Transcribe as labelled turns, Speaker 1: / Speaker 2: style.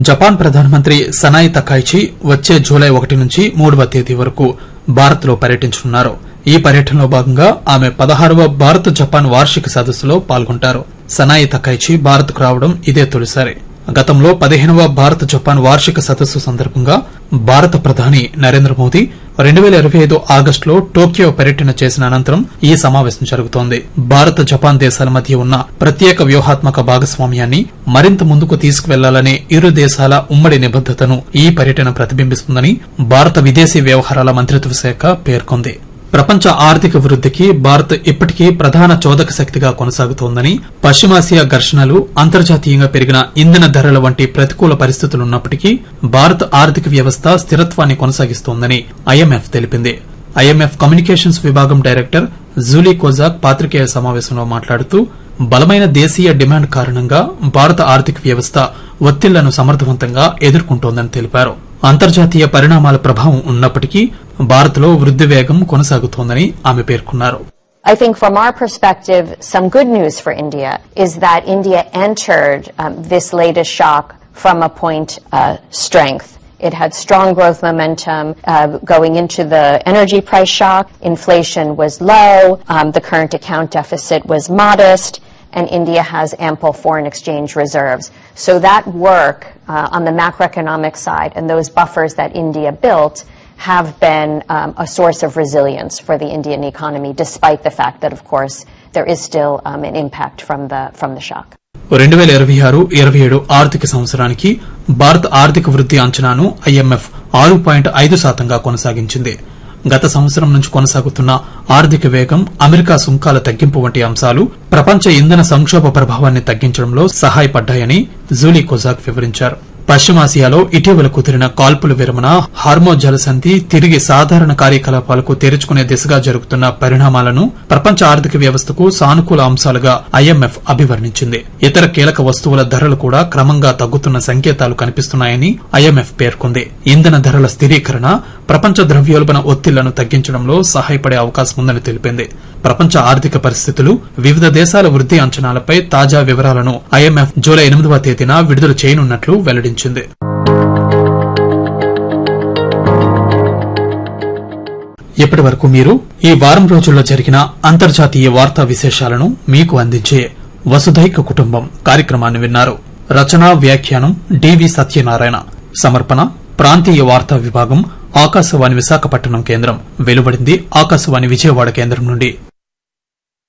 Speaker 1: Japan ప్రధానమంత్రి సనాయి తకాయిచి వచ్చే July ఒకటి నుంచి మూడవ తేదీ వరకు భారత్ లో పర్యటించనున్నారు ఈ పర్యటనలో భాగంగా ఆమె పదహారవ భారత్ జపాన్ వార్షిక సదస్సులో పాల్గొంటారు సనాయి తకాయిచి భారత్ కు రావడం ఇదే తొలిసారి గతంలో పదిహేనవ భారత్ జపాన్ వార్షిక సదస్సు సందర్భంగా భారత ప్రధాని నరేంద్ర మోదీ రెండు వేల ఇరవై ఐదు ఆగస్టులో టోక్యో పర్యటన చేసిన అనంతరం ఈ సమావేశం జరుగుతోంది భారత్ జపాన్ దేశాల మధ్య ఉన్న ప్రత్యేక వ్యూహాత్మక భాగస్వామ్యాన్ని మరింత ముందుకు తీసుకువెళ్లాలనే ఇరు దేశాల ఉమ్మడి నిబద్దతను ఈ పర్యటన ప్రతిబింబిస్తుందని భారత విదేశీ వ్యవహారాల మంత్రిత్వ శాఖ పేర్కొంది ప్రపంచ ఆర్థిక వృద్దికి భారత్ ఇప్పటికీ ప్రధాన చోదక శక్తిగా కొనసాగుతోందని పశ్చిమాసియా ఘర్షణలు అంతర్జాతీయంగా పెరిగిన ఇంధన ధరల వంటి ప్రతికూల పరిస్థితులున్నప్పటికీ భారత్ ఆర్థిక వ్యవస్థ స్థిరత్వాన్ని కొనసాగిస్తోందని ఐఎంఎఫ్ తెలిపింది ఐఎంఎఫ్ కమ్యూనికేషన్స్ విభాగం డైరెక్టర్ జూలీ కోజాక్ పాత్రికేయ సమావేశంలో మాట్లాడుతూ బలమైన దేశీయ డిమాండ్ కారణంగా భారత ఆర్థిక వ్యవస్థ ఒత్తిళ్లను సమర్థవంతంగా ఎదుర్కొంటోందని తెలిపారు అంతర్జాతీయ పరిణామాల ప్రభావం ఉన్నప్పటికీ భారత్లో వృద్ది వేగం కొనసాగుతోందని ఆమె పేర్కొన్నారు
Speaker 2: I think from our perspective, some good news for India is that India entered um, this latest shock from a point of strength. It had strong growth momentum uh, going into the energy price shock. Inflation was low. Um, the current account deficit was modest. And India has ample foreign exchange reserves. So that work uh, on the macroeconomic side and those buffers that India built have been um, a source of resilience for the Indian economy, despite the fact that, of course, there is still um, an impact from the from the shock.
Speaker 1: రెండు వేల ఇరవై ఆరు ఇరవై ఏడు ఆర్థిక సంవత్సరానికి భారత్ ఆర్థిక వృద్ది అంచనాను ఐఎంఎఫ్ ఆరు పాయింట్ ఐదు శాతంగా కొనసాగించింది గత సంవత్సరం నుంచి కొనసాగుతున్న ఆర్థిక వేగం అమెరికా సుంకాల తగ్గింపు వంటి అంశాలు ప్రపంచ ఇంధన సంక్షోభ ప్రభావాన్ని తగ్గించడంలో సహాయపడ్డాయని జూలీ కొజాక్ వివరించారు పశ్చిమాసియాలో ఇటీవల కుదిరిన కాల్పుల విరమణ హార్మో జలసంధి తిరిగి సాధారణ కార్యకలాపాలకు తెరుచుకునే దిశగా జరుగుతున్న పరిణామాలను ప్రపంచ ఆర్థిక వ్యవస్థకు సానుకూల అంశాలుగా ఐఎంఎఫ్ అభివర్ణించింది ఇతర కీలక వస్తువుల ధరలు కూడా క్రమంగా తగ్గుతున్న సంకేతాలు కనిపిస్తున్నాయని ఐఎంఎఫ్ పేర్కొంది ఇంధన ధరల స్థిరీకరణ ప్రపంచ ద్రవ్యోల్బణ ఒత్తిళ్లను తగ్గించడంలో సహాయపడే అవకాశం ఉందని తెలిపింది ప్రపంచ ఆర్థిక పరిస్థితులు వివిధ దేశాల వృద్ది అంచనాలపై తాజా వివరాలను ఐఎంఎఫ్ జూలై ఎనిమిదవ తేదీన విడుదల చేయనున్నట్లు వెల్లడించింది ఇప్పటి వరకు మీరు ఈ వారం రోజుల్లో జరిగిన అంతర్జాతీయ వార్తా విశేషాలను మీకు అందించే వసుధైక కుటుంబం కార్యక్రమాన్ని విన్నారు రచనా వ్యాఖ్యానం డివి సత్యనారాయణ సమర్పణ ప్రాంతీయ వార్తా విభాగం ఆకాశవాణి విశాఖపట్నం కేంద్రం వెలువడింది ఆకాశవాణి విజయవాడ కేంద్రం నుండి